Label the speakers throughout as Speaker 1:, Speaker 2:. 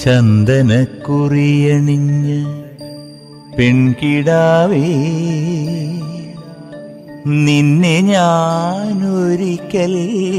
Speaker 1: ചന്ദനക്കുറിയണിഞ്ഞ് പെൺകിടാവേ നിന്നെ ഞാനൊരിക്കൽ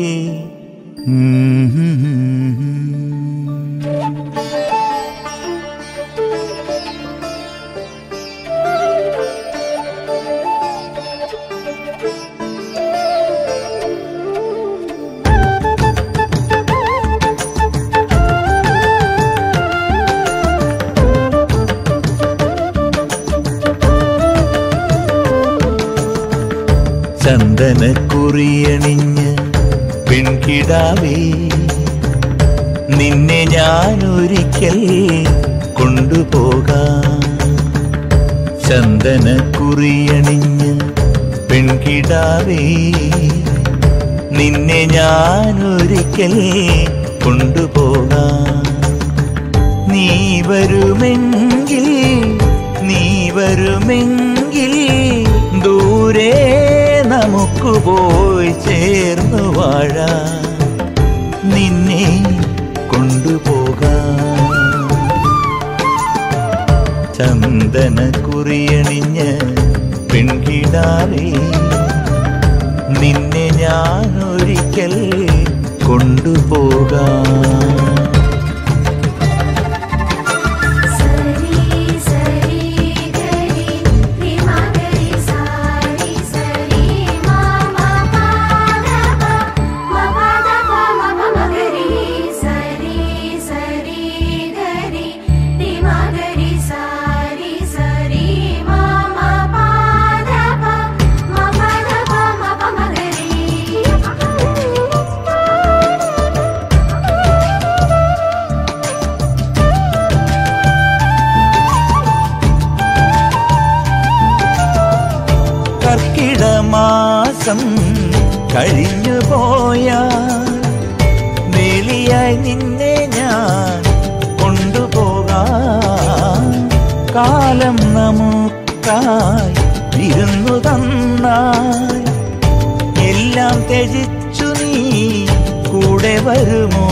Speaker 1: ചന്ദനക്കുറിയണിഞ്ഞ് പെൺകിടാവേ നിന്നെ ഞാനൊരിക്കൽ കൊണ്ടുപോകാം ചന്ദനക്കുറിയണിഞ്ഞ് പെൺകിടാവേ നിന്നെ ഞാനൊരിക്കൽ കൊണ്ടുപോകാം നീ വരുമെങ്കിൽ നീ വരുമെങ്കിൽ ദൂരെ നമുക്ക് പോയി ചേർന്നു വാഴാം നിന്നെ കൊണ്ടുപോകാം ചന്ദന കുറിയണിഞ്ഞ് പെൺകിടാവേ നിന്നെ ഞാനൊരിക്കൽ കൊണ്ടുപോകാം
Speaker 2: സരി സരി ഗരി രിമാ ഗരി സാരി സരി മാമ പാദപ മപദപ മപ ഗരി സരി സരി ഗരി രിമാ ഗരി സാരി സരി മാമ പാദപ മപദപ മപ ഗരി
Speaker 1: കർക്കിടമാസം കഴിഞ്ഞു പോയാൽ വേലിയായി നിന്നെ ഞാൻ കൊണ്ടുപോകാം കാലം നമുക്കായി വിരുന്നു തന്നാൽ എല്ലാം ത്യജിച്ചു നീ കൂടെ വരുമോ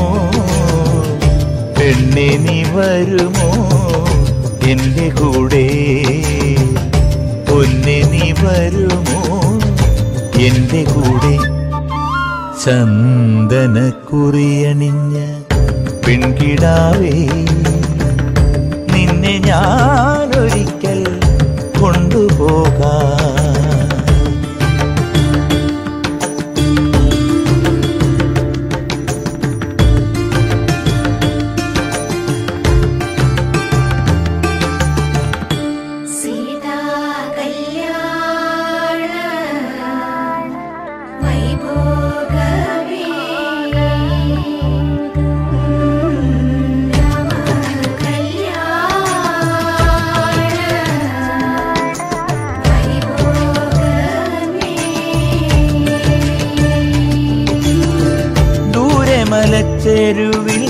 Speaker 1: പെണ്ണെ നീ വരുമോ എന്റെ കൂടെ പൊന്നെ നീ വരുമോ എന്റെ കൂടെ ചന്ദനക്കുറിയണിഞ്ഞ പെൺകിടാവേ നിന്നെ ഞാനൊരിക്കൽ കൊണ്ടുപോകാം
Speaker 2: സീതാ കല്യാണ വൈഭോഗമേ രാമ കല്യാണ വൈഭോഗമേ
Speaker 1: ദൂരെ മലച്ചെരുവിൽ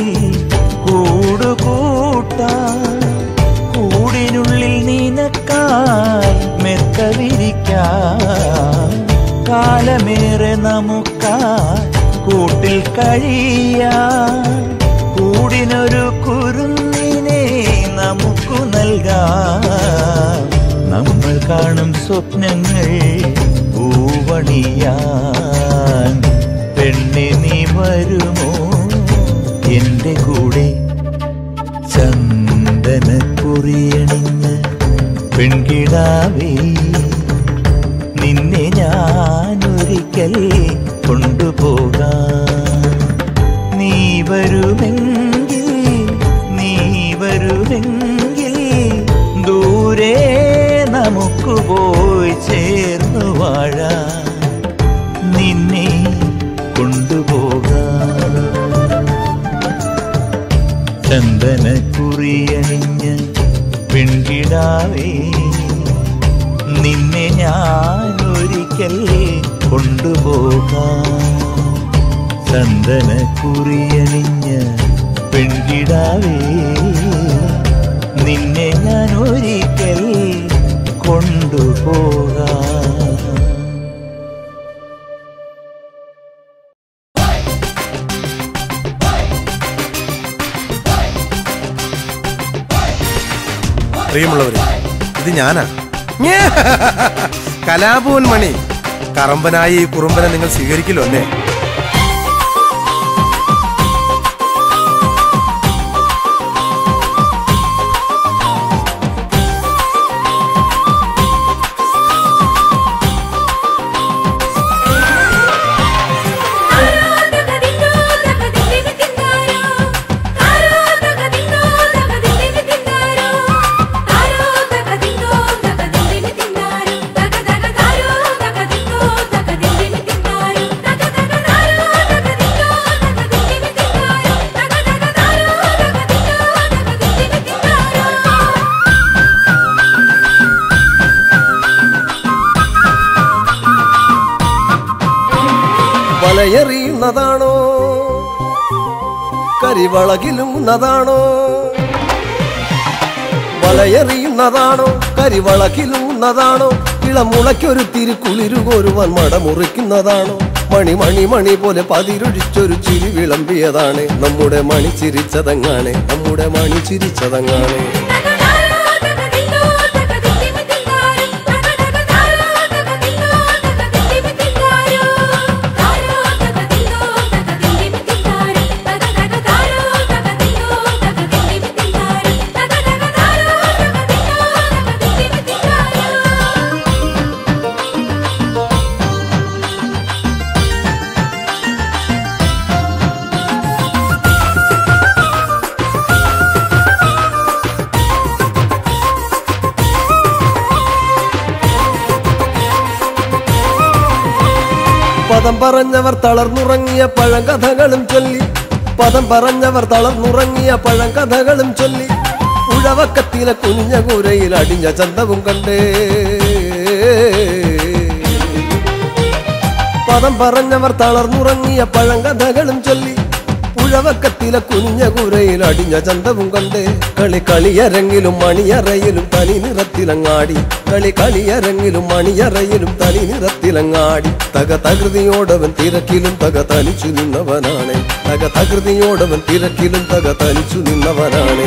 Speaker 1: കൂടുകൂട്ടാൻ കൂടിനുള്ളിൽ നിനക്കായി മെത്ത വിരിക്കാൻ കാലമേറെ നമുക്കായി കൂട്ടിൽ കഴിയാൻ കൂടിനൊരു കുരുന്നിനെ നമുക്കു നൽകാം നമ്മൾ കാണും സ്വപ്നങ്ങൾ പൂവണിയാൻ പെണ്ണെ നീ വരുമോ എന്റെ കൂടെ ചന്ദന കുറിയണിഞ്ഞ് പെൺകിടാവേ നിന്നെ ഞാനൊരിക്കൽ കൊണ്ടുപോകാം നീ വരുമെങ്കിൽ നീ വരുമെങ്കിൽ ദൂരെ നമുക്ക് പോയി ചേർന്നു വാഴാം നിന്നെ കൊണ്ടുപോകാം ചന്ദന കുറിയണിഞ്ഞ് പെൺകിടാവേ നിന്നെ ഞാനൊരിക്കൽ കൊണ്ടുപോകാം ചന്ദന കുറിയണിഞ്ഞ് പെൺകിടാവേ നിന്നെ ഞാൻ ഒരിക്കൽ കൊണ്ടുപോകാം
Speaker 2: ും
Speaker 3: പ്രിയമുള്ളവരെ ഇത് ഞാനാ ഞേ. കലാഭവൻ മണി കറമ്പനായി ഈ കുറുമ്പനെ നിങ്ങൾ സ്വീകരിക്കില്ലോ അല്ലേ
Speaker 4: വലയെറിയുന്നതാണോ കരിവളകിലുന്നതാണോ വലയെറിയുന്നതാണോ കരിവളകിലുന്നതാണോ ഇളമുളയ്ക്കൊരു തിരുക്കുളിരു കോരുവാൻ മടമുറിക്കുന്നതാണോ മണി മണി മണി പോലെ പതിരൊഴിച്ചൊരു ചിരി വിളമ്പിയതാണ് നമ്മുടെ മണി ചിരിച്ചതങ്ങാണ് നമ്മുടെ മണി ചിരിച്ചതങ്ങാണ് പദം പറഞ്ഞവർ തളർന്നുറങ്ങിയ പഴങ്കഥകളും ചൊല്ലി പദം പറഞ്ഞവർ തളർന്നുറങ്ങിയ പഴങ്കഥകളും ചൊല്ലി ഉഴവക്കത്തിലെ കുനിഞ്ഞ കൂരയിൽ അടിഞ്ഞ ചന്തവും കണ്ടേ പദം പറഞ്ഞവർ തളർന്നുറങ്ങിയ പഴങ്കഥകളും ചൊല്ലി പുഴവക്കത്തിലെ കുനിഞ്ഞ കൂരയിൽ അടിഞ്ഞ ചന്തവും കണ്ട് കളി കളിയരങ്ങിലും മണിയറയിലും തനി നിറത്തിലങ്ങാടി കളി കളിയരങ്ങിലും മണിയറയിലും തനി നിറത്തിലങ്ങാടി തക തകൃതിയോടവൻ തിരക്കിലും തക തനിച്ചു നിന്നവനാണ് തക തകൃതിയോടവൻ തിരക്കിലും തക തനിച്ചു നിന്നവനാണ്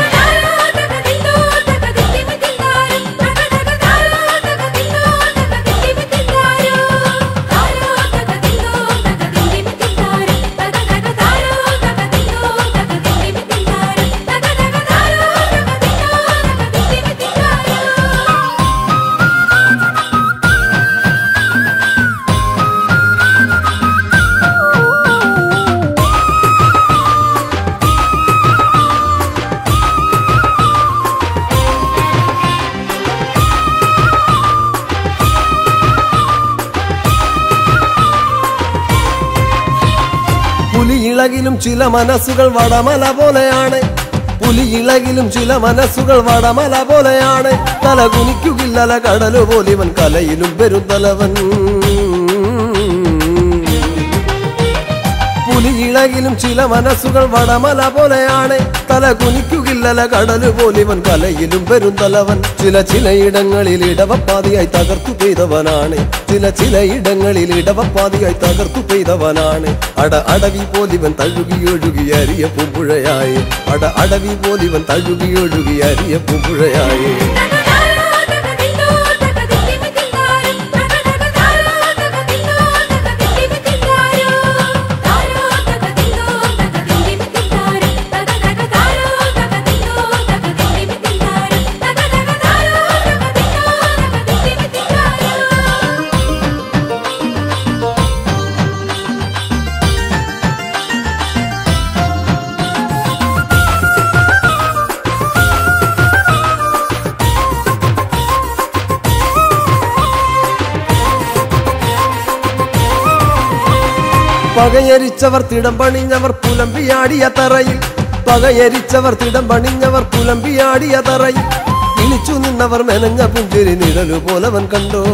Speaker 4: പുലിയിളകിലും ചില മനസ്സുകൾ വടമല പോലെയാണ് പുലിയിളകിലും ചില മനസ്സുകൾ വടമല പോലെയാണ് തല കുനിക്കുകില്ലല കടലു പോലിവൻ കലയിലും പെരുന്തലവൻ പുലിയിളകിലും ചില മനസ്സുകൾ വടമല പോലെയാണ് തല കുനിക്കുകില്ലല കടലു പോലിവൻ കലയിലും പെരുന്തലവൻ ചില ചിലയിടങ്ങളിൽ ഇടവപ്പാതിയായി തകർത്തു പെയ്തവനാണ് ചില ചിലയിടങ്ങളിൽ ഇടവപ്പാതിയായി തകർത്തു പെയ്തവനാണ് അട അടവി പോലിവൻ തഴുകിയൊഴുകി അരിയ പൂമ്പുഴയായി അട അടവി പോലിവൻ തഴുകിയൊഴുകി അരിയ പൂമ്പുഴയായി പകയരിച്ചവർ തിടം പണിഞ്ഞവർ പുലമ്പിയാടിയ തറയിൽ പകയരിച്ചവർ തിടം പണിഞ്ഞവർ പുലമ്പിയാടിയ തറയിൽ ഇളിച്ചു നിന്നവർ മെനഞ്ഞ പുഞ്ചിരി നിഴലു പോലവൻ കണ്ടോ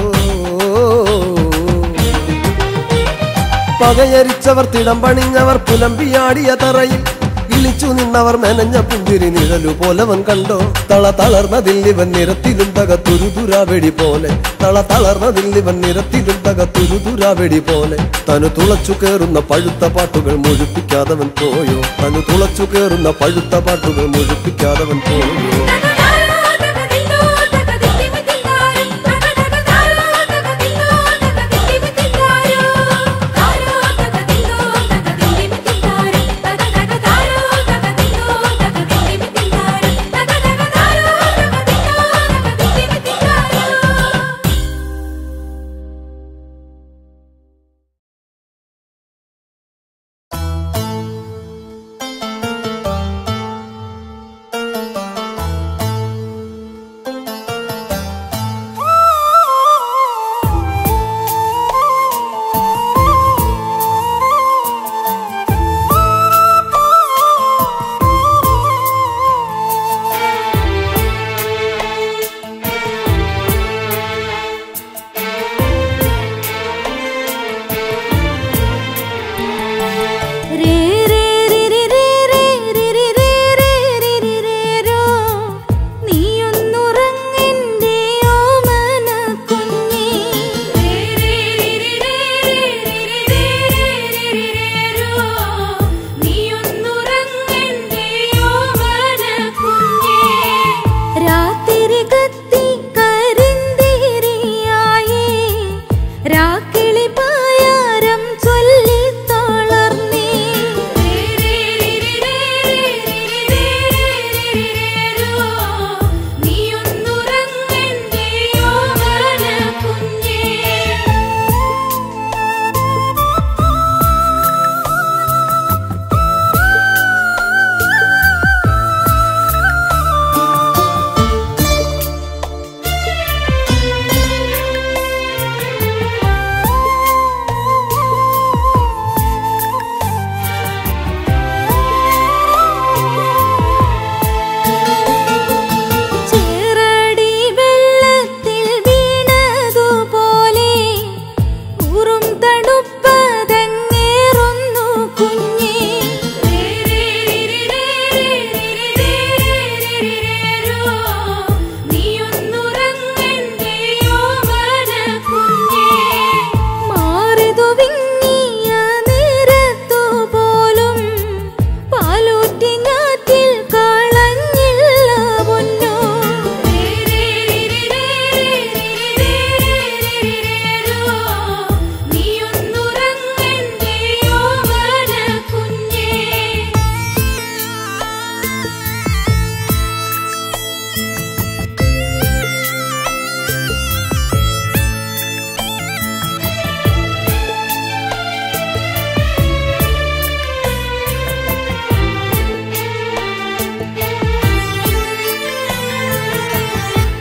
Speaker 4: പകയരിച്ചവർ തിടം പണിഞ്ഞവർ പുലമ്പിയാടിയ തറയിൽ ഇളിച്ചു നിന്നവർ മെനഞ്ഞ പുഞ്ചിരി നിഴലു പോലവൻ കണ്ടോ തള തളർന്നതിൽ ഇവൻ നിരത്തിലും തക തുരുതുരാവെടി പോലെ തള തളർന്നതിൽ ഇവൻ നിരത്തിലും തക തുരുതുരാവെടി പോലെ തനു തുളച്ചു കേറുന്ന പഴുത്ത പാട്ടുകൾ മുഴുപ്പിക്കാതവൻ പോയോ തനു തുളച്ചു കേറുന്ന പഴുത്ത പാട്ടുകൾ മുഴുപ്പിക്കാതവൻ പോയോ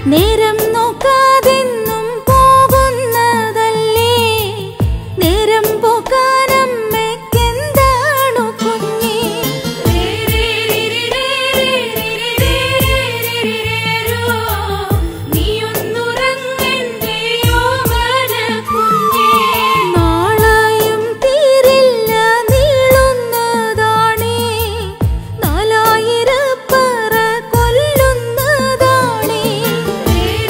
Speaker 5: നേരം നോക്കാതെന്നും പോകുന്നതല്ലേ നേരം പോക്കാനമ്മയ്ക്കെന്താണു കുഞ്ഞേ നാളായും തീരില്ല നീളുന്നതാണേ നാലായിരപ്പറ കൊല്ലുന്നതാണേ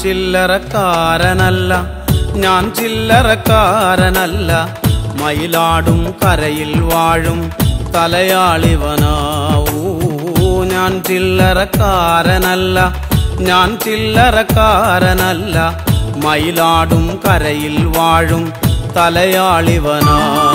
Speaker 6: ചില്ലറക്കാരനല്ല ഞാൻ ചില്ലറക്കാരനല്ല മയിലാടും കരയിൽ വാഴും തലയാളിവനാവൂ ഞാൻ ചില്ലറക്കാരനല്ല ഞാൻ ചില്ലറക്കാരനല്ല മയിലാടും കരയിൽ വാഴും തലയാളിവനാ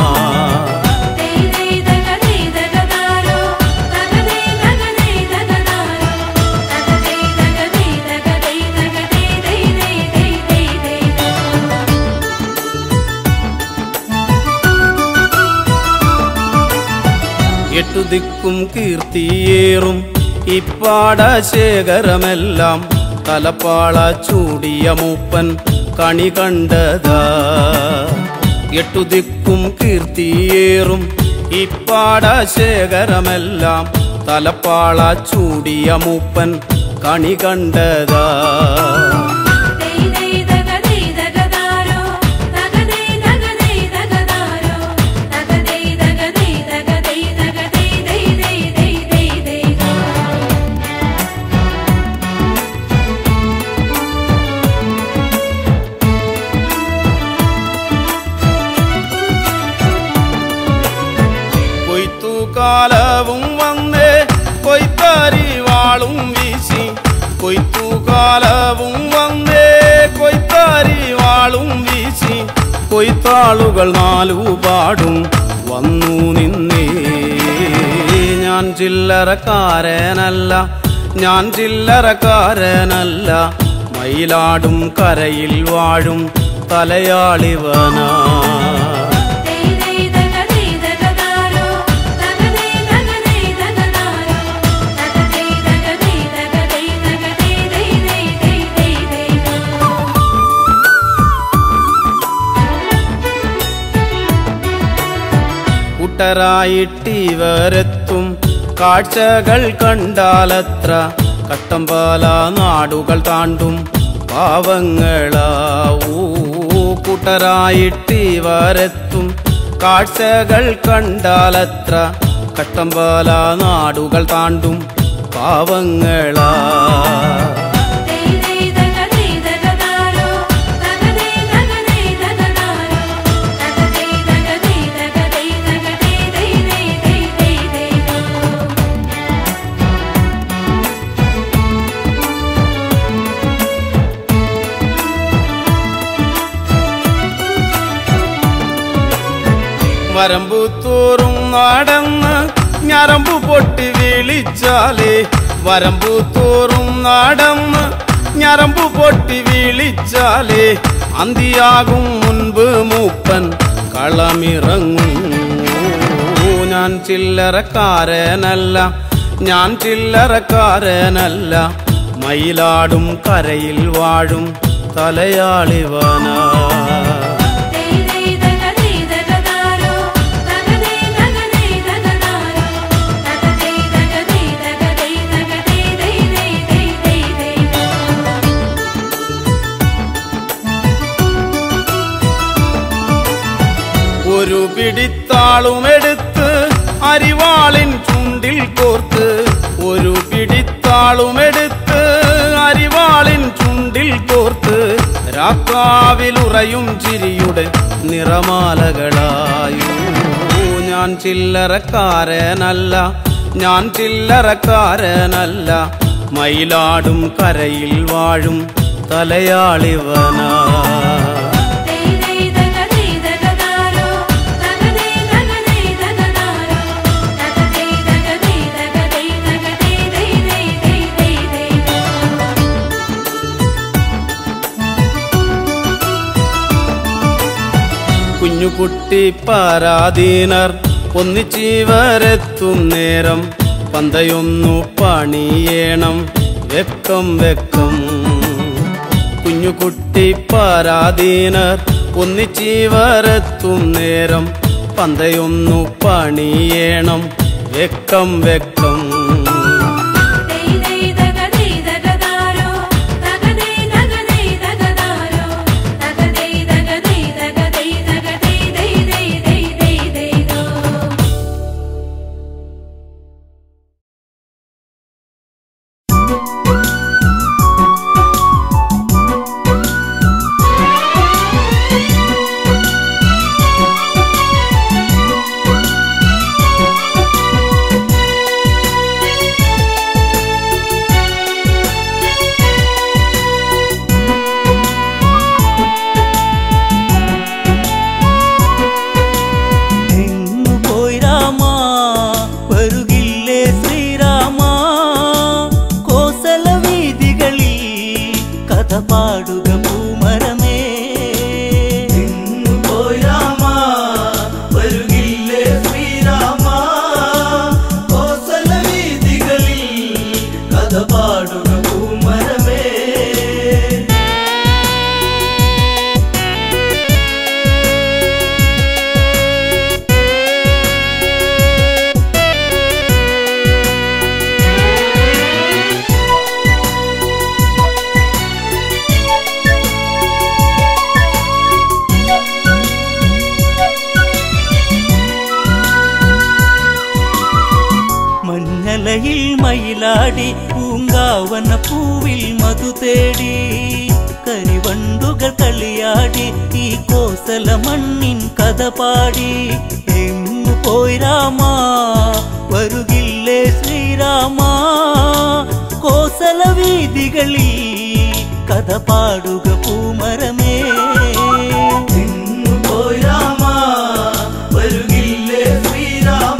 Speaker 6: എട്ടു ദിക്കും കീർത്തിയേറും ഇപ്പാടശേഖരമെല്ലാം തലപ്പാള ചൂടിയ മൂപ്പൻ കണി കണ്ടതാ എട്ടു ദിക്കും കീർത്തിയേറും ഇപ്പാടശേഖരമെല്ലാം തലപ്പാള ചൂടിയ മൂപ്പൻ കണി കണ്ടതാ കൊയ്ത്തുകാലവും വന്നേ കൊയ്ത്താരി വാളും വീശി കൊയ്ത്തുകാലവും വന്നേ കൊയ്ത്താരി വാളും വീശി കൊയ്ത്താളുകൾ നാലു പാടും വന്നു നിന്നേ ഞാൻ ചില്ലറക്കാരനല്ല ഞാൻ ചില്ലറക്കാരനല്ല മയിലാടും കരയിൽ വാഴും തലയാളിവനാ കൂട്ടരായിട്ടിവരെത്തും കാഴ്ചകൾ കണ്ടാലത്ര കട്ടമ്പാല നാടുകൾ താണ്ടും പാവങ്ങളാവൂ കൂട്ടരായിട്ടിവരെത്തും കാഴ്ചകൾ കണ്ടാലത്ര കട്ടമ്പാല നാടുകൾ താണ്ടും പാവങ്ങളാ വരമ്പു തോറും നടന്ന് ഞരമ്പു പൊട്ടി വിളിച്ചാലേ വരമ്പു തോറും നടന്ന് ഞരമ്പു പൊട്ടി വിളിച്ചാലേ അന്തിയാകും മുൻപ് മൂപ്പൻ കളമിറങ്ങും ഞാൻ ചില്ലറക്കാരനല്ല ഞാൻ ചില്ലറക്കാരനല്ല മയിലാടും കരയിൽ വാഴും തലയാളിവനാ ഒരു പിടിത്താളുമെടുത്ത് അരിവാളിൻ ചുണ്ടിൽ കോർത്ത് ഒരു പിടിത്താളുമെടുത്ത് അരിവാളിൻ ചുണ്ടിൽ കോർത്ത് രാക്കാവിലുറയും ചിരിയുടെ നിറമാലകളായു ഞാൻ ചില്ലറക്കാരനല്ല ഞാൻ ചില്ലറക്കാരനല്ല മയിലാടും കരയിൽ വാഴും തലയാളിവനാ കുഞ്ഞുകുട്ടി പരാധീനർ ഒന്നിച്ചീവരെത്തും നേരം പന്തയൊന്നു പണിയേണം വെക്കം വെക്കം കുഞ്ഞുകുട്ടി പരാധീനർ ഒന്നിച്ചീവരെത്തും നേരം പന്തയൊന്നു പണിയേണം വെക്കം വെക്കം
Speaker 2: ോ
Speaker 1: പാടുക പൂമരമേ
Speaker 6: പോയി രാമ വരുകില്ലേ ശ്രീരാമ കോസല വീതികളിൽ കഥ പാടുക പൂമരമേ
Speaker 1: മഞ്ഞലയിൽ മയിലാടി പൂങ്കാവന പൂവിൽ മധു തേടി കരിവണ്ടുകൾ കളിയാടി ഈ കോസല മണ്ണിൻ കഥ പാടി എങ്ങു പോയി രാമ വരുകില്ലേ ശ്രീരാമ കോസല വീതികളിൽ കഥ പാടുക പൂമരമേ
Speaker 6: പോയി രാമ വരുകില്ലേ ശ്രീരാമ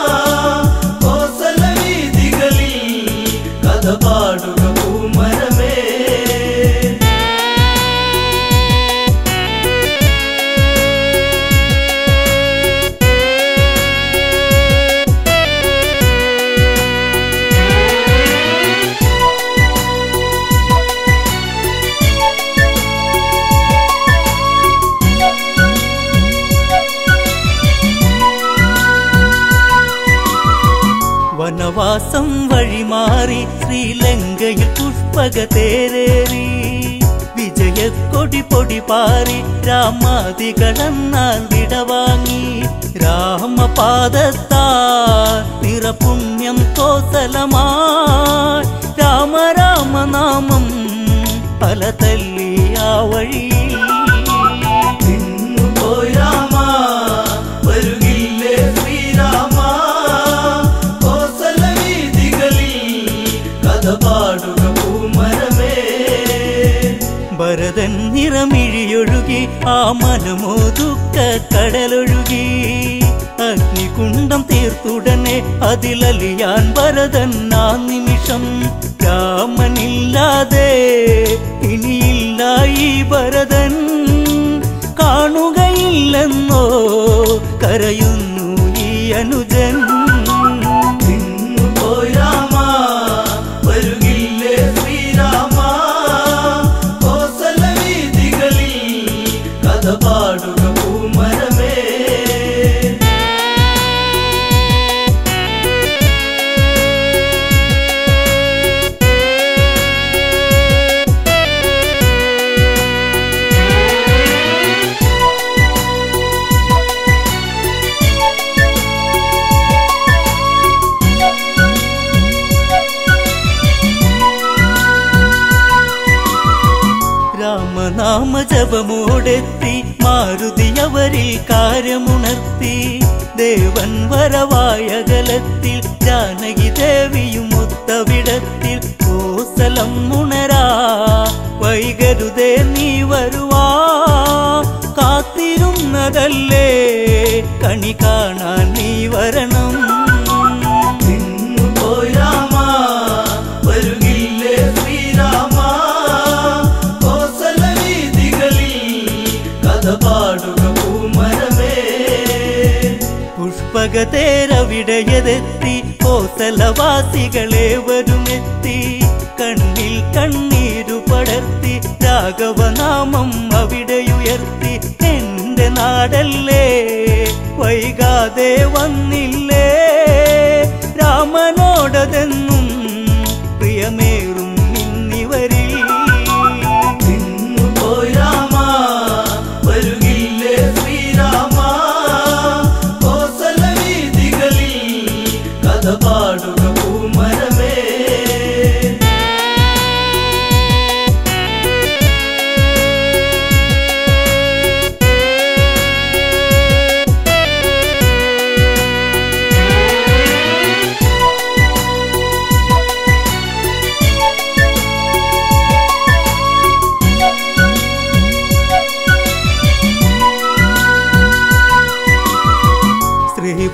Speaker 6: കോസല വീതികളിൽ കഥ പാടുക പൂമരമേ
Speaker 1: വനവാസം വഴിമാറി ശ്രീലങ്കയിൽ പുഷ്പക തേരേറി വിജയക്കൊടി പൊടി പാറി രാമാദികളെന്നാൽ വിടവാങ്ങി രാമപാദത്താ നിറപുണ്യം കോസലമായി രാമ രാമനാമം പല തല്ലി ആ വഴിയിൽ
Speaker 6: പോയി രാമ വരുകില്ലേ ശ്രീരാമ കോസല വീതികളിൽ കഥ പാടുക പൂമരമേ
Speaker 1: ഭരതൻ നിറമിഴിയൊഴുകി ആ മനമോ ദുഃഖ കടലൊഴുകി അഗ്നികുണ്ഡം തീർത്തുടനെ അതിലലിയാൻ ഭരതൻ ആ നിമിഷം രാമനില്ലാതെ ഇനിയില്ല ഈ ഭരതൻ കാണുകയില്ലെന്നോ കരയുന്നു ഈ അനുജൻ
Speaker 6: പോയി രാമ വരുകില്ലേ ശ്രീരാമ കോസല വീതികളിൽ കഥ പാടുക പൂമരമേ
Speaker 1: രാമനാമ ജപമോടെത്തി മാരുതി അവരിൽ കാര്യമുണർത്തി ദേവൻ വരവായകലത്തിൽ ജാനകി ദേവിയും ഒത്തവിടത്തിൽ കോസലം ഉണരാ വൈകരുതേ നീ വരുവാ കാത്തിരുന്നതല്ലേ കണി കാണാൻ നീ വരണം
Speaker 6: പോയി രാമ വരുകില്ലേ ശ്രീരാമ കോസല വീതികളിൽ കഥ പാടുക പൂമരമേ
Speaker 1: പുഷ്പകതേരവിടയതെത്തി കോസലവാസികളെ വരുമെത്തി കണ്ണിൽ കണ്ണീരു പടർത്തി രാഘവനാമം അവിടെയുയർത്തി എന്റെ നാടല്ലേ വൈകാതെ വന്നില്ലേ രാമനോടതെന്നും പ്രിയമേറും ഇന്നിവരിൽ
Speaker 6: പോയി രാമ വരുകില്ലേ ശ്രീരാമ കോസല വീതികളിൽ കഥ പാടുക പൂമരമേ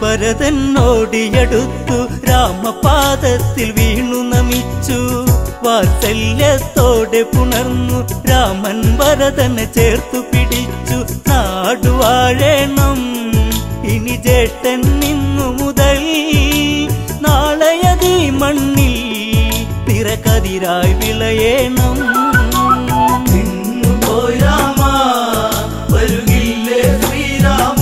Speaker 1: ശ്രീഭരതനോടിയടുത്തു രാമപാദത്തിൽ വീണു നമിച്ചു വാത്സല്യത്തോടെ പുണർന്നു രാമൻ വരതനെ ചേർത്തു പിടിച്ചു നാടുവാഴേണം ഇനി ജേട്ടൻ നിന്നു മുതൽ നാളെയതീ മണ്ണിൽ നിറകതിരായി വിളയേണം
Speaker 6: പോയി രാമ വരുകില്ലേ ശ്രീരാമ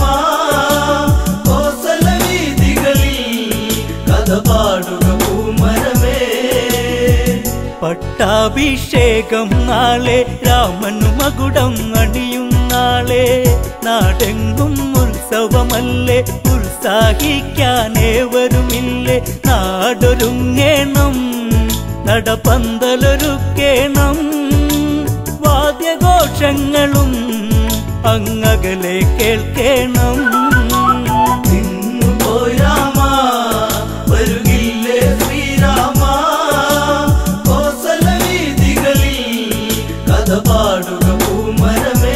Speaker 6: കോസല വീതികളിൽ കഥ പാടുക പൂമരമേ
Speaker 1: പട്ടാഭിഷേകം നാളെ രാമനു മകുടം അണിയും നാളെ നാടെങ്കും ഉത്സവമല്ലേ ഉത്സാഹിക്കാനേവരുമില്ലേ നാടൊരുങ്ങേണം നടപ്പന്തലൊരുക്കേണം വാദ്യഘോഷങ്ങളും അങ്ങകലെ കേൾക്കേണം
Speaker 6: പോയി രാമ വരുകില്ലേ ശ്രീരാമ കോസല വീതികളിൽ കഥ പാടുക പൂമരമേ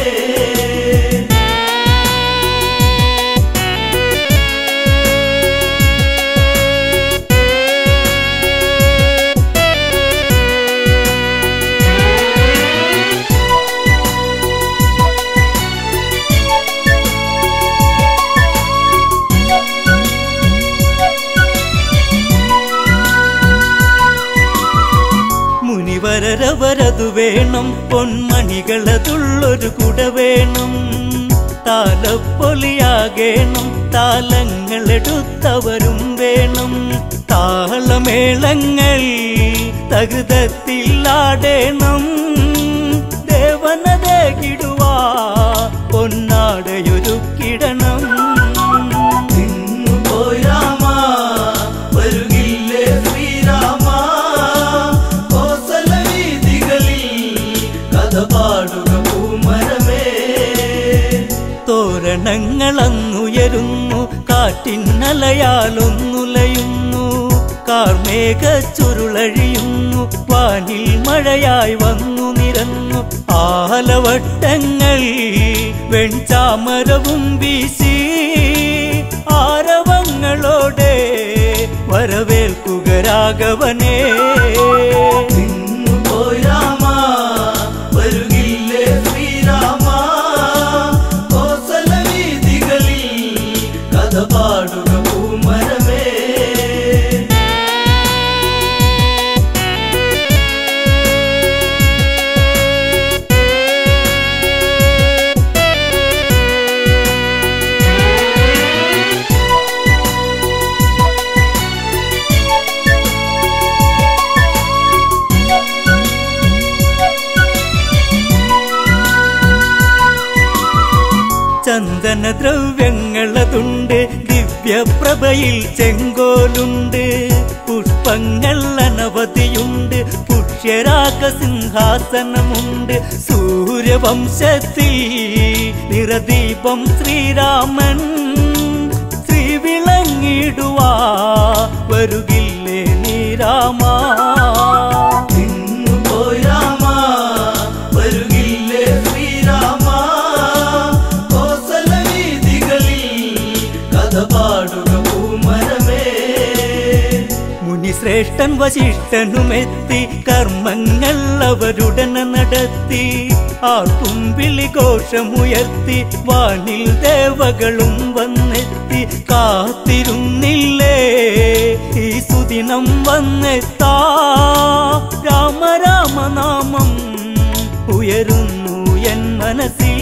Speaker 1: മുനിവരരവരതു വേണം പൊന്മണികളതുള്ളൊരു കുട വേണം താലപ്പൊലിയാകേണം താലങ്ങളെടുത്തവരും വേണം താളമേളങ്ങൾ തകുതത്തിലാടേണം ദേവനതകിടുവാ പൊന്നാടയൊരുക്കിടണം
Speaker 6: പോയി രാമ വരുകില്ലേ ശ്രീരാമ കോസല വീതികളിൽ കഥ പാടുക പൂമരമേ
Speaker 1: തോരണങ്ങളങ്ങുയരുന്നു കാറ്റിന്നലയാലൊന്നുലയുന്നു കാർമേഘ ചുരുളഴിയുന്നു വാനിൽ മഴയായി വന്നു നിരന്നു ആലവട്ടങ്ങൾ വെൺചാമരവും വീശി ആരവങ്ങളോടെ വരവേൽക്കുക രാഘവനേ
Speaker 6: പോയി രാമ വരുകില്ലേ ശ്രീരാമ കോസല വീതികളിൽ കഥ പാടുക പൂമരമേ
Speaker 1: ചന്ദന ദ്രവ്യങ്ങളതുണ്ട് ദിവ്യപ്രഭയിൽ ചെങ്കോലുണ്ട് പുഷ്പങ്ങൾ അനവധിയുണ്ട് പുഷ്യരാഗ സിംഹാസനമുണ്ട് സൂര്യവംശത്തിൽ നിറദീപം ശ്രീരാമൻ ശ്രീവിളങ്ങിടുവാ വരുകില്ലേ നീരാമാ
Speaker 6: പോയി രാമ വരുകില്ലേ ശ്രീരാമ കോസല വീതികളിൽ കഥ പാടുക പൂമരമേ
Speaker 1: മുനിശ്രേഷ്ഠൻ വശിഷ്ഠനുമെത്തി കർമ്മങ്ങൾ അവരുടനെ നടത്തി ആർക്കും വിളിഘോഷമുയർത്തി വാനിൽ ദേവകളും വന്നെത്തി കാത്തിരുന്നില്ലേ ഈ സുദിനം വന്നെത്താ രാമ രാമനാമം ഉയരുന്നു എൻ മനസ്സിൽ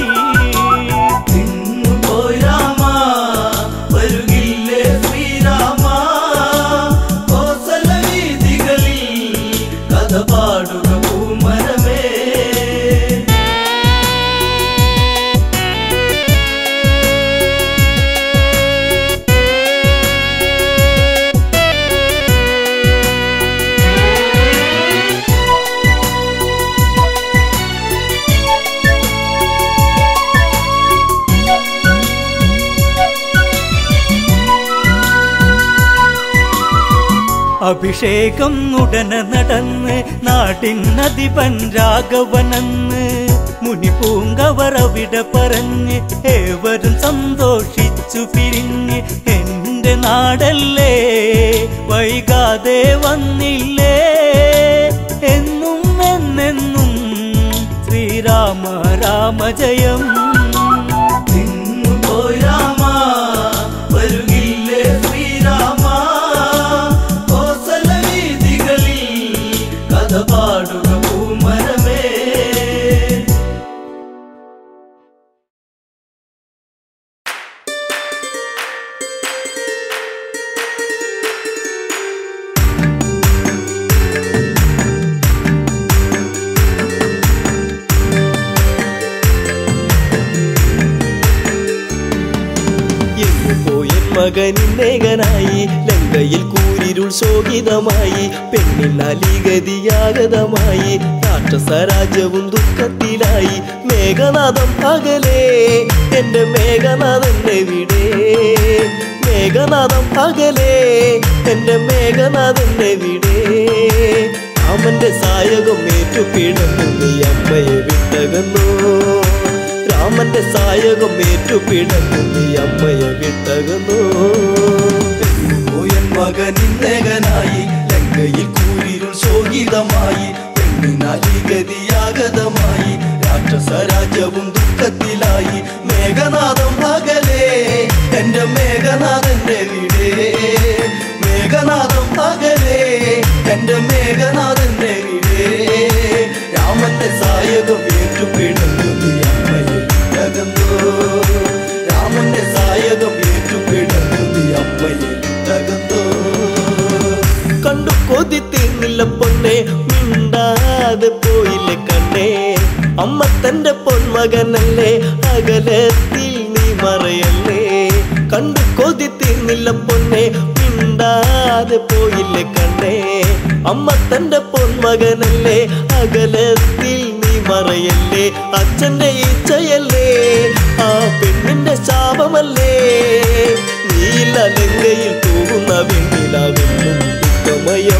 Speaker 6: പോയി രാമ വരുകില്ലേ ശ്രീരാമ കോസല വീതികളിൽ കഥ പാടുക പൂമരമേ
Speaker 1: അഭിഷേകം ഉടനെ നടന്ന് നാട്ടിനധിപൻ രാഘവനെന്ന് മുനി പൂങ്കവർ അവിടെ പറഞ്ഞ് ഏവരും സന്തോഷിച്ചു പിരിഞ്ഞ് എന്റെ നാടല്ലേ വൈകാതെ വന്നില്ലേ എന്നു രാമ ജയം
Speaker 6: നിന്നുപോയി രാമ വരുകില്ലേ ശ്രീരാമ കോസല വീതികളിൽ കഥ പാടുക പൂമരമേ
Speaker 7: പോയൻ മകനിന്നേകനായി ലങ്കയിൽ കൂരിരുൾ ശോകിതമായി പെണ്ണിനാലിഗതിയാഗതമായി രാക്ഷസരാജ്യവും ദുഃഖത്തിലായി മേഘനാഥം അകലേ എന്റെ മേഘനാഥൻ എവിടെ മേഘനാഥം അകലേ എന്റെ മേഘനാഥൻ എവിടെ രാമന്റെ സായകം ഏറ്റുപിടന്നു നീ അമ്മയെ വിട്ടകന്നു രാമന്റെ സായകം ഏറ്റുപിടന്നു നീ അമ്മയെ വിട്ടകന്നു
Speaker 6: പോയൻ മകനിന്നേകനായി ലങ്കയിൽ കൂരിരുൾ ശോകിതമായി പെണ്ണിനാലിഗതിയാഗതമായി രാക്ഷസരാജ്യവും ദുഃഖത്തിലായി മേഘനാഥം പകലേ എന്റെ മേഘനാഥന്റെ വീടേ മേഘനാഥം പകലേ എന്റെ മേഘനാഥന്റെ വീടേ രാമന്റെ സായകം ഏറ്റുപിടന്നു നീ അമ്മയെ വിട്ടകന്നു രാമന്റെ സായകം ഏറ്റുപിടന്നു നീ അമ്മയെ വിട്ടകന്നു
Speaker 7: കണ്ടു കൊതി തീർന്നില്ല പൊന്നെ മിണ്ടാതെ പോയില്ലേ കണ്ണേ അമ്മ തന്റെ പൊന്മകനല്ലേ അകലത്തിൽ നീ മറയല്ലേ കണ്ടു കൊതി തീർന്നില്ല പൊന്നെ മിണ്ടാതെ പോയില്ലേ കണ്ണേ അമ്മ തന്റെ പൊന്മകനല്ലേ അകലത്തിൽ നീ മറയല്ലേ അച്ഛന്റെ ഇച്ഛയല്ലേ ആ പെണ്ണിന്റെ ശാപമല്ലേ നീല ലങ്കയിൽ തൂകുന്ന വെണ്ണിലാവെന്നും ദുഃഖമയം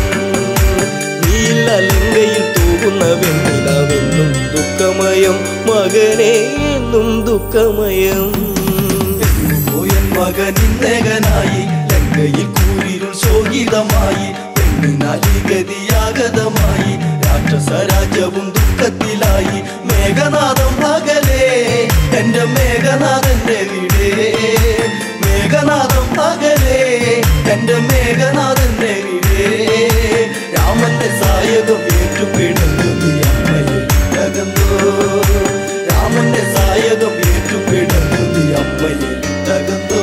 Speaker 7: നീല ലങ്കയിൽ തൂകുന്ന വെണ്ണിലാവെന്നും ദുഃഖമയം മകനെ എന്നും ദുഃഖമയം
Speaker 6: പോയൻ മകനിന്നേകനായി ലങ്കയിൽ കൂരിരുൾ ശോകിതമായി പെണ്ണിനാലിഗതിയാഗതമായി രാക്ഷസരാജ്യവും ദുഃഖത്തിലായി മേഘനാഥം പകലേ എന്റെ മേഘനാഥന്റെ വീടേ മേഘനാഥം പകലേ എന്റെ മേഘനാഥന്റെ വീടേ രാമന്റെ സായകം ഏറ്റുപിടന്നു നീ അമ്മയെ വിട്ടകന്നു രാമന്റെ സായകം ഏറ്റുപിടന്നു നീ അമ്മയെ വിട്ടകന്നു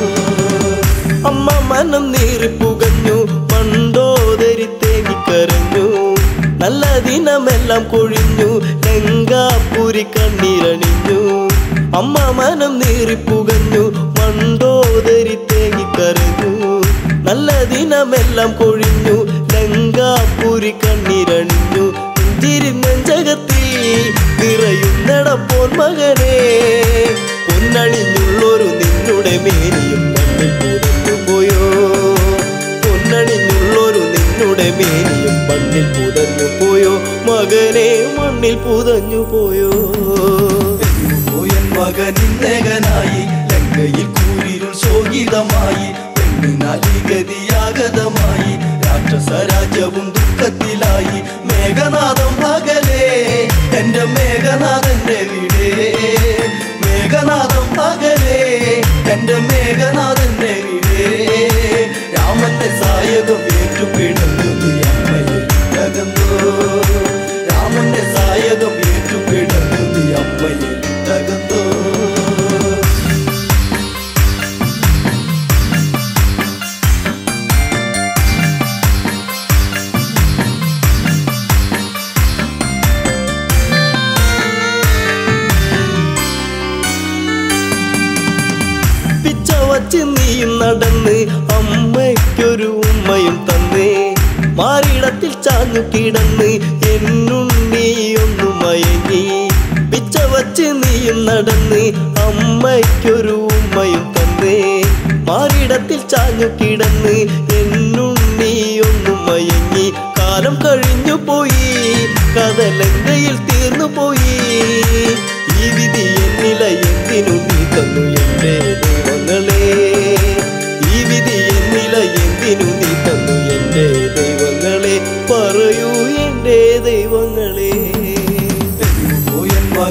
Speaker 7: അമ്മ മനം നീറിപ്പുകഞ്ഞു പണ്ടോതരി തേങ്ങിക്കരഞ്ഞു നല്ല ദിനമെല്ലാം കൊഴിഞ്ഞു ലങ്കാപുരി കണ്ണീരണിഞ്ഞു അമ്മ മനം നീറിപ്പുകഞ്ഞു മണ്ടോതരി തേങ്ങിക്കരഞ്ഞു നല്ല ദിനമെല്ലാം കൊഴിഞ്ഞു ലങ്കാപുരി കണ്ണീരണിഞ്ഞു നെഞ്ചിരി നെഞ്ചകത്തിൽ നിറയുന്നടപ്പോൻ മകനെ പൊന്നണിഞ്ഞുള്ളൊരു നിന്നുടെ മേനിയും മണ്ണിൽ പുതഞ്ഞു പോയോ പൊന്നണിഞ്ഞുള്ളൊരു നിന്നുടെ മേനിയും മണ്ണിൽ പുതഞ്ഞു പോയോ മകനെ മണ്ണിൽ പുതഞ്ഞു പോയോ
Speaker 6: പോയൻ മകനിന്നേകനായി ലങ്കയിൽ കൂരിരുൾ ശോകിതമായി പെണ്ണിനാലിഗതിയാഗതമായി രാക്ഷസരാജ്യവും ദുഃഖത്തിലായി മേഘനാഥം പകലേ എന്റെ മേഘനാഥന്റെ വീടേ മേഘനാഥം പകലേ എന്റെ മേഘനാഥന്റെ വീടേ രാമന്റെ സായകം ഏറ്റുപിടന്നു നീ അമ്മയെ വിട്ടകന്നു രാമന്റെ സായകം ഏറ്റുപിടന്നു നീ അമ്മയെ വിട്ടകന്നു
Speaker 7: പിച്ച വച്ച് നീയും നടന്ന് അമ്മയ്ക്കൊരു ഉമ്മയും തന്നേ മാറിടത്തിൽ ചാഞ്ഞു കിടന്ന് എന്നുണ്ണിയൊന്നു മയങ്ങി പിച്ച വച്ച് നീയും നടന്ന് അമ്മയ്ക്കൊരു ഉമ്മയും തന്നേ മാറിടത്തിൽ ചാഞ്ഞു കിടന്ന് എന്നുണ്ണിയൊന്നു മയങ്ങി കാലം കഴിഞ്ഞു പോയി കഥലങ്കയിൽ തീർന്നു പോയി ഈ വിധി എന്നില എന്തിനു നീ തന്നു എന്റെ ദൈവങ്ങളെ ഈ വിധി എന്നില എന്തിനു നീ തന്നു എന്റെ ദൈവങ്ങളെ പറയൂ എന്റെ ദൈവങ്ങളെ
Speaker 6: പോയൻ മകൻ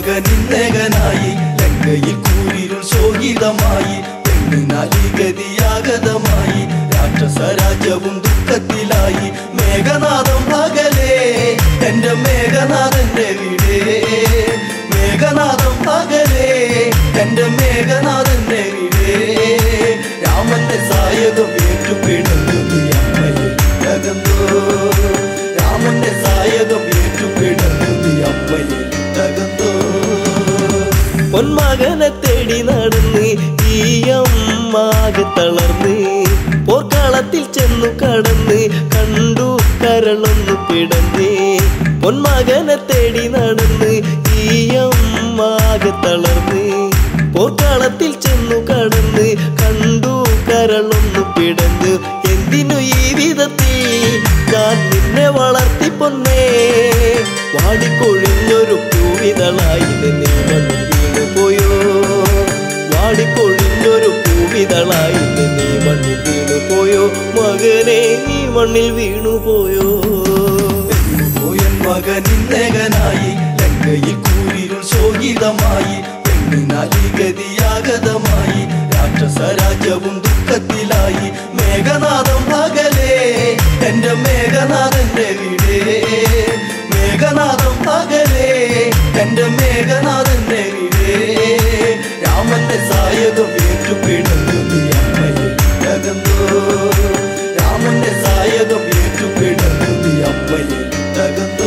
Speaker 6: മകനിന്നകനായി ലങ്കയിൽ കൂരിരുൾ ശോകിതമായി പെണ്ണിനാലിഗതിയാഗതമായി രാക്ഷസ രാജ്യവും ദുഃഖത്തിലായി മേഘനാഥം പകലേ എന്റെ മേഘനാഥന്റെ വീടേ മേഘനാഥം പകലേ എന്റെ മേഘനാഥന്റെ വീടേ രാമന്റെ സായകം ഏറ്റുപിടുന്നു നീ അമ്മയെ തകർന്നോ രാമന്റെ സായകം ഏറ്റുപിടുന്നു നീ അമ്മയെ തകർന്നോ
Speaker 7: പൊന്മകനെ തേടി നടന്ന് ഈ അമ്മാകെ തളർന്ന് പോർക്കളത്തിൽ ചെന്നു കടന്ന് കണ്ടു കരളൊന്നു പിടന്ന് പൊന്മകനെ തേടി നടന്ന് ഈ അമ്മാകെ തളർന്ന് പോർക്കളത്തിൽ ചെന്നു കടന്ന് കണ്ടു കരളൊന്നു പിടന്ന് എന്തിനു ഈ വിധത്തിൽ ഞാൻ നിന്നെ വളർത്തി പൊന്നേ വാടിക്കൊഴിഞ്ഞൊരു പൂവിതളായി നീ മണ്ണിൽ വീണു പോയോ വാടിക്കൊഴിഞ്ഞൊരു പൂവിതളായി നീ മണ്ണിൽ വീണു പോയോ മകനെ നീ മണ്ണിൽ വീണു പോയോ
Speaker 6: പോയൻ മകനിന്നകനായി ലങ്കയിൽ കൂരിരുൾ ശോകിതമായി പെണ്ണിനാലിഗതിയാഗതമായി രാക്ഷസ രാജ്യവും ദുഃഖത്തിലായി മേഘനാഥം പകലേ എന്റെ മേഘനാഥന്റെ വീടേ മേഘനാഥം പകലേ എന്റെ മേഘനാഥന്റെ വീടേ രാമന്റെ സായകം ഏറ്റുപിടുന്നു നീ അമ്മയെ തകർന്നോ രാമന്റെ സായകം ഏറ്റുപിടുന്നു നീ അമ്മയെ തകർന്നോ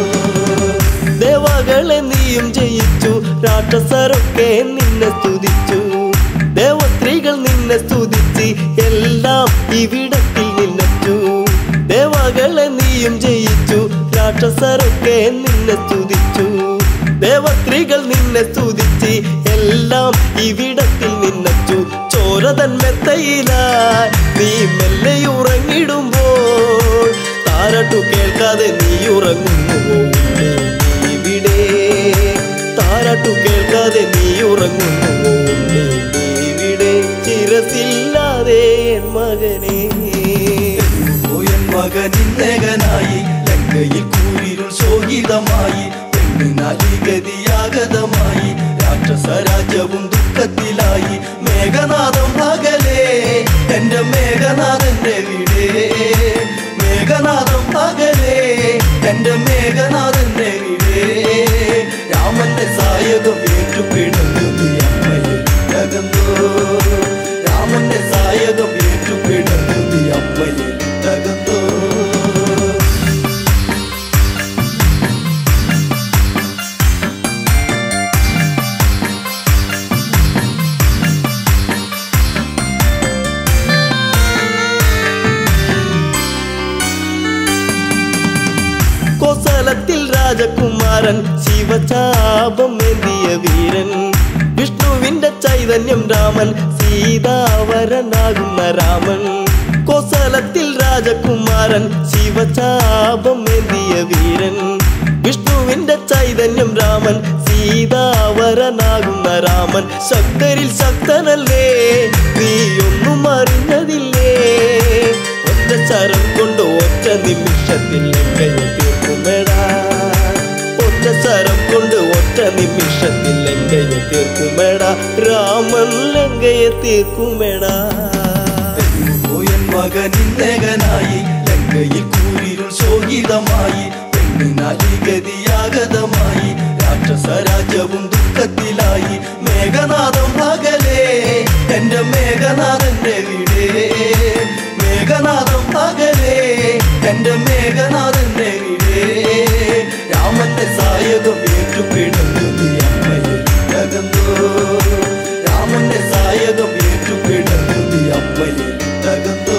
Speaker 7: ദേവകളെ നീയും ജയിച്ചു രാക്ഷസരൊക്കെ നിന്നെ സ്തുതിച്ചു ദേവസ്ത്രീകൾ നിന്നെ സ്തുതിച്ച് എല്ലാം ഇവിടത്തിൽ നിന്നെച്ചു ദേവകളെ നീയും ജയിച്ചു രാക്ഷസരൊക്കെ നിന്നെ സ്തുതിച്ചു ദേവസ്ത്രീകൾ നിന്നെ സ്തുതിച്ച് എല്ലാം ഇവിടത്തിൽ നിന്നച്ചു ചോരതൻ മെത്തയിലായി നീ മെല്ലെ ഉറങ്ങിടുമ്പോൾ താരട്ടു കേൾക്കാതെ നീ ഉറങ്ങുന്നു ഇവിടെ താരാട്ടു കേൾക്കാതെ നീ ഉറങ്ങുന്നു ഇവിടെ ചിരസില്ലാതെ എൻ മകനെ
Speaker 6: പോയൻ മകനിന്നകനായി ലങ്കയിൽ കൂരിരുൾ ശോകിതമായി പെണ്ണിനാലിഗതിയാഗതമായി രാക്ഷസ രാജ്യവും ദുഃഖത്തിലായി മേഘനാഥം പകലേ എന്റെ മേഘനാഥന്റെ വീടേ മേഘനാഥം പകലേ എന്റെ മേഘനാഥന്റെ വീടേ രാമന്റെ സായകം ഏറ്റുപിടുന്നു നീ അമ്മയെ തകർന്നോ രാമന്റെ സായകം ഏറ്റുപിടുന്നു നീ അമ്മയെ തകർന്നോ
Speaker 7: കോസലത്തിൽ രാജകുമാരൻ ശിവചാപം ഏന്തിയ വീരൻ വിഷ്ണുവിന്റെ ചൈതന്യം രാമൻ സീതാവരനാകുന്ന രാമൻ കോസലത്തിൽ രാജകുമാരൻ ശിവചാപം ഏന്തിയ വീരൻ വിഷ്ണുവിന്റെ ചൈതന്യം രാമൻ സീതാവരനാകുന്ന രാമൻ ശക്തരിൽ ശക്തനല്ലേ നീ ഒന്നും അറിഞ്ഞതില്ലേ ഒറ്റ ശരം കൊണ്ട് ഒറ്റ നിമിഷത്തിൽ ലങ്കയെ തീർക്കുമെടാ ഒറ്റ ശരം കൊണ്ട് ഒറ്റ നിമിഷത്തിൽ ലങ്കയെ തീർക്കുമെടാ രാമൻ ലങ്കയെ തീർക്കുമെടാ
Speaker 6: പോയൻ മകനിന്നകനായി ലങ്കയിൽ കൂരിരുൾ ശോകിതമായി പെണ്ണിനാലിഗതിയാഗതമായി രാക്ഷസ രാജ്യവും ദുഃഖത്തിലായി മേഘനാഥം പകലേ എന്റെ മേഘനാഥന്റെ വീടേ മേഘനാഥം പകലേ എന്റെ മേഘനാഥന്റെ വീടേ രാമന്റെ സായകം ഏറ്റുപിടുന്നു നീ അമ്മയെ തകർന്നോ രാമന്റെ സായകം ഏറ്റുപിടുന്നു നീ അമ്മയെ തകർന്നോ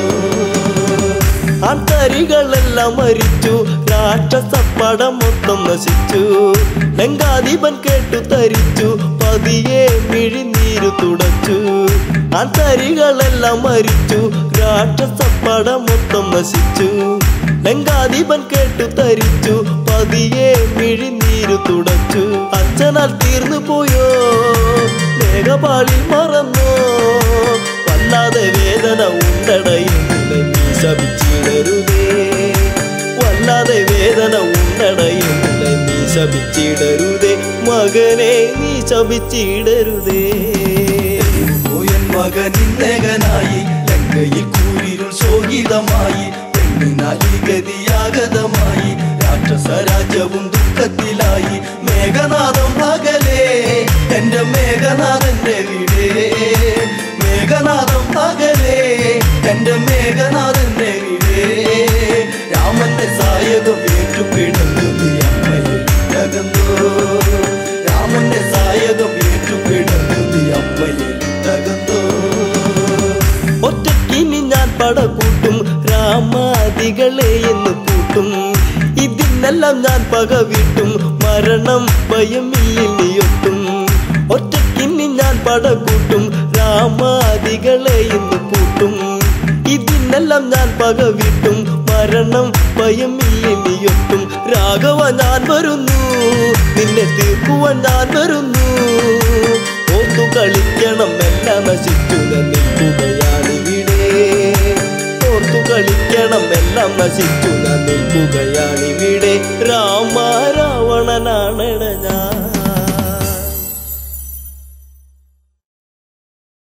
Speaker 7: ആൾക്കാരികളെല്ലാം മരിച്ചു രാക്ഷസപ്പടം മൊത്തം നശിച്ചു ലങ്കാധിപൻ കേട്ടു തരിച്ചു പതിയെ മിഴിനീരു തുടച്ചു ആൾക്കാരികളെല്ലാം മരിച്ചു രാക്ഷസപ്പടം മൊത്തം നശിച്ചു ലങ്കാധിപൻ കേട്ടു തരിച്ചു പതിയെ മിഴിനീരു തുടച്ചു അച്ഛനാൽ തീർന്നു പോയോ മേഘപാളിൽ മറന്നോ വല്ലാതെ വേദന ഉണ്ടടയുന്നില്ല നീ ശപിച്ചിടരുതേ വല്ലാതെ വേദന ഉണ്ടടയുന്നില്ല നീ ശപിച്ചിടരുതേ മകനെ നീ ശപിച്ചിടരുതേ
Speaker 6: പോയൻ മകനിന്നകനായി ലങ്കയിൽ കൂരിരുൾ ശോകിതമായി പെണ്ണിനാലി ഗതിയാഗതമായി രാക്ഷസ രാജ്യവും ദുഃഖത്തിലായി മേഘനാഥം പകലേ എന്റെ മേഘനാഥന്റെ വീടേ മേഘനാഥം പകലേ എന്റെ മേഘനാഥന്റെ വീടേ രാമന്റെ സായകം ഏറ്റുപിടുന്നത് അമ്മയെ തകർന്നോ രാമന്റെ സായകം ഏറ്റുപിടുന്നത് അമ്മയെ തകർന്നോ
Speaker 7: ഒറ്റക്കിനി ഞാൻ പടകൂട്ടും രാമാദികളെ എന്ന് കൂട്ടും ഇതിനെല്ലാം ഞാൻ പകവിട്ടും മരണം ഭയമില്ലിയൊട്ടും ഒറ്റക്കിനി ഞാൻ പടകൂട്ടും രാമാദികളെ എന്ന് കൂട്ടും ഇതിനെല്ലാം ഞാൻ പകവിട്ടും മരണം ഭയമില്ലിയൊട്ടും രാഘവ ഞാൻ വരുന്നു നിന്നെ തീർക്കുവാൻ ഞാൻ വരുന്നു ഓർത്തു കളിക്കണം എല്ലാം നശിച്ചു നിൽക്കുകയാണിവിടെ ഓർത്തു കളിക്കണം എല്ലാം നശിച്ചു നിൽക്കുകയാണിവിടെ രാമ രാവണനാണ് ഞാൻ